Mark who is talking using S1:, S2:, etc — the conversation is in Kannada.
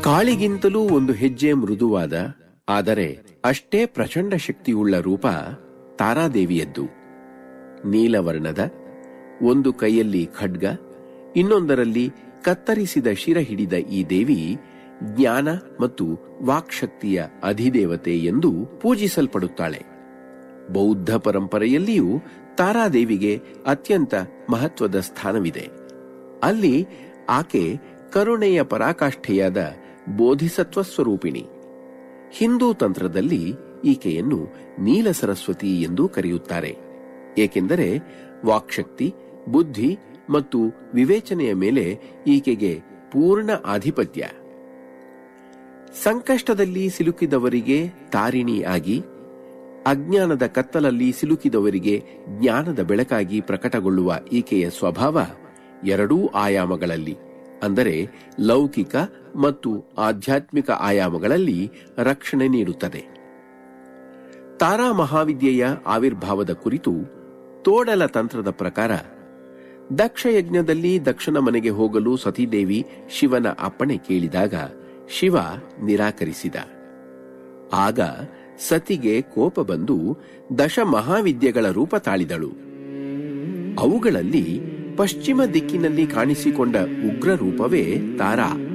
S1: ಕಾಳಿಗಿಂತಲೂ ಒಂದು ಹೆಜ್ಜೆ ಮೃದುವಾದ ಆದರೆ ಅಷ್ಟೇ ಪ್ರಚಂಡ ಶಕ್ತಿಯುಳ್ಳ ರೂಪ ತಾರಾದೇವಿಯದ್ದು ನೀಲವರ್ಣದ ಒಂದು ಕೈಯಲ್ಲಿ ಖಡ್ಗ ಇನ್ನೊಂದರಲ್ಲಿ ಕತ್ತರಿಸಿದ ಶಿರ ಹಿಡಿದ ಈ ದೇವಿ ಜ್ಞಾನ ಮತ್ತು ವಾಕ್ಶಕ್ತಿಯ ಅಧಿದೇವತೆ ಎಂದು ಪೂಜಿಸಲ್ಪಡುತ್ತಾಳೆ ಬೌದ್ಧ ಪರಂಪರೆಯಲ್ಲಿಯೂ ತಾರಾದೇವಿಗೆ ಅತ್ಯಂತ ಮಹತ್ವದ ಸ್ಥಾನವಿದೆ ಅಲ್ಲಿ ಆಕೆ ಕರುಣೆಯ ಪರಾಕಾಷ್ಠೆಯಾದ ಬೋಧಿಸತ್ವ ಸ್ವರೂಪಿಣಿ ಹಿಂದೂ ತಂತ್ರದಲ್ಲಿ ಈಕೆಯನ್ನು ನೀಲ ಸರಸ್ವತಿ ಎಂದು ಕರೆಯುತ್ತಾರೆ ಏಕೆಂದರೆ ವಾಕ್ಶಕ್ತಿ ಬುದ್ಧಿ ಮತ್ತು ವಿವೇಚನೆಯ ಮೇಲೆ ಈಕೆಗೆ ಪೂರ್ಣ ಆಧಿಪತ್ಯ ಸಂಕಷ್ಟದಲ್ಲಿ ಸಿಲುಕಿದವರಿಗೆ ತಾರಿಣಿ ಆಗಿ ಅಜ್ಞಾನದ ಕತ್ತಲಲ್ಲಿ ಸಿಲುಕಿದವರಿಗೆ ಜ್ಞಾನದ ಬೆಳಕಾಗಿ ಪ್ರಕಟಗೊಳ್ಳುವ ಈಕೆಯ ಸ್ವಭಾವ ಎರಡೂ ಆಯಾಮಗಳಲ್ಲಿ ಅಂದರೆ ಲೌಕಿಕ ಮತ್ತು ಆಧ್ಯಾತ್ಮಿಕ ಆಯಾಮಗಳಲ್ಲಿ ರಕ್ಷಣೆ ನೀಡುತ್ತದೆ ತಾರಾ ಮಹಾವಿದ್ಯೆಯ ಆವಿರ್ಭಾವದ ಕುರಿತು ತೋಡಲ ತಂತ್ರದ ಪ್ರಕಾರ ದಕ್ಷ ಯಜ್ಞದಲ್ಲಿ ದಕ್ಷನ ಮನೆಗೆ ಹೋಗಲು ಸತೀದೇವಿ ಶಿವನ ಅಪ್ಪಣೆ ಕೇಳಿದಾಗ ಶಿವ ನಿರಾಕರಿಸಿದ ಆಗ ಸತಿಗೆ ಕೋಪ ಬಂದು ದಶ ಮಹಾವಿದ್ಯೆಗಳ ರೂಪ ತಾಳಿದಳು ಅವುಗಳಲ್ಲಿ ಪಶ್ಚಿಮ ದಿಕ್ಕಿನಲ್ಲಿ ಕಾಣಿಸಿಕೊಂಡ ಉಗ್ರ ರೂಪವೇ ತಾರಾ